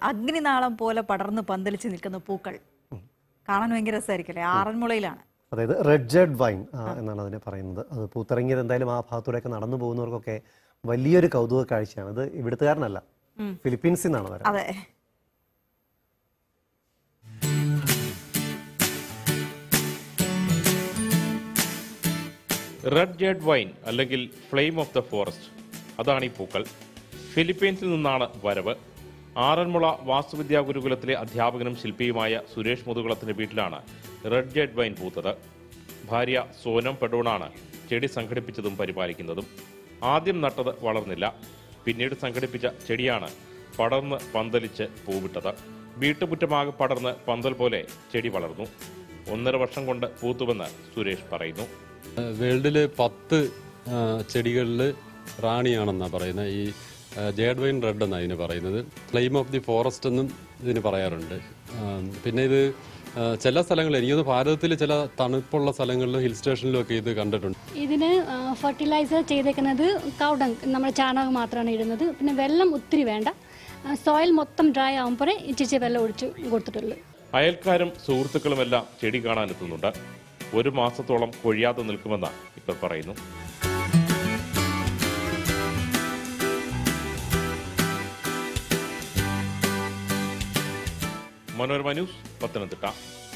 അഗ്നിനാളം പോലെ പടർന്ന് പന്തലിച്ച് നിൽക്കുന്ന പൂക്കൾ കാണാൻ ഭയങ്കര രസമായിരിക്കില്ലേ ആറന്മുളയിലാണ് അതായത് റെഡ് ജെഡ് വൈൻ എന്നാണ് അതിനെ പറയുന്നത് അത് പൂത്തിറങ്ങിയത് എന്തായാലും ആ ഭാഗത്തൂടെയൊക്കെ നടന്നു പോകുന്നവർക്കൊക്കെ വലിയൊരു കൗതുക കാഴ്ചയാണ് ഇത് ഇവിടുത്തുകാരനല്ല ഫിലിപ്പീൻസിൽ നിന്നാണ് വരുന്നത് അതെ റെഡ് ജേഡ് വൈൻ അല്ലെങ്കിൽ ഫ്ലെയിം ഓഫ് ദ ഫോറസ്റ്റ് അതാണ് ഈ പൂക്കൾ ഫിലിപ്പീൻസിൽ നിന്നാണ് വരവ് ആറന്മുള വാസ്തുവിദ്യാ ഗുരുകുലത്തിലെ അധ്യാപകനും ശില്പിയുമായ സുരേഷ് മുതുകുളത്തിന്റെ വീട്ടിലാണ് റെഡ് ജേഡ് വൈൻ പൂത്തത് ഭാര്യ സോനം പെഡോണാണ് ചെടി സംഘടിപ്പിച്ചതും പരിപാലിക്കുന്നതും ആദ്യം നട്ടത് വളർന്നില്ല പിന്നീട് സംഘടിപ്പിച്ച ചെടിയാണ് പടർന്ന് പന്തലിച്ച് പൂവിട്ടത് വീട്ടുമുറ്റമാകെ പടർന്ന് പന്തൽ പോലെ ചെടി വളർന്നു ഒന്നര വർഷം കൊണ്ട് പൂത്തുവെന്ന് സുരേഷ് പറയുന്നു വേൾഡിൽ പത്ത് ചെടികളിൽ റാണിയാണെന്നാണ് പറയുന്നത് ഈ ജേഡ് വൈൻ റെഡ് എന്നാണ് ഇതിന് പറയുന്നത് ഫ്ലെയിം ഓഫ് ദി ഫോറസ്റ്റ് എന്നും ഇതിന് പറയാറുണ്ട് ആ, പിന്നെ ഇത് ആ, ചില സ്ഥലങ്ങളിൽ എനിക്കൊന്ന് ഭാരതത്തിൽ ചില തണുപ്പുള്ള സ്ഥലങ്ങളിലും ഹിൽ സ്റ്റേഷനിലും ഒക്കെ ഇത് കണ്ടിട്ടുണ്ട് ഇതിന് ഫെർട്ടിലൈസർ ചെയ്തേക്കുന്നത് കൗഡങ് നമ്മുടെ ചാണകം മാത്രമാണ് ഇടുന്നത് പിന്നെ വെള്ളം ഒത്തിരി വേണ്ട സോയിൽ മൊത്തം ഡ്രൈ ആകുമ്പോഴേ ഇച്ചിരി വെള്ളം ഒഴിച്ച് കൊടുത്തിട്ടുള്ളൂ അയൽക്കാരും സുഹൃത്തുക്കളുമെല്ലാം ചെടി കാണാനെത്തുന്നുണ്ട് ഒരു മാസത്തോളം കൊഴിയാതെ നിൽക്കുമെന്ന് ഇവർ പറയുന്നു മനോരമ ന്യൂസ് പത്തനംതിട്ട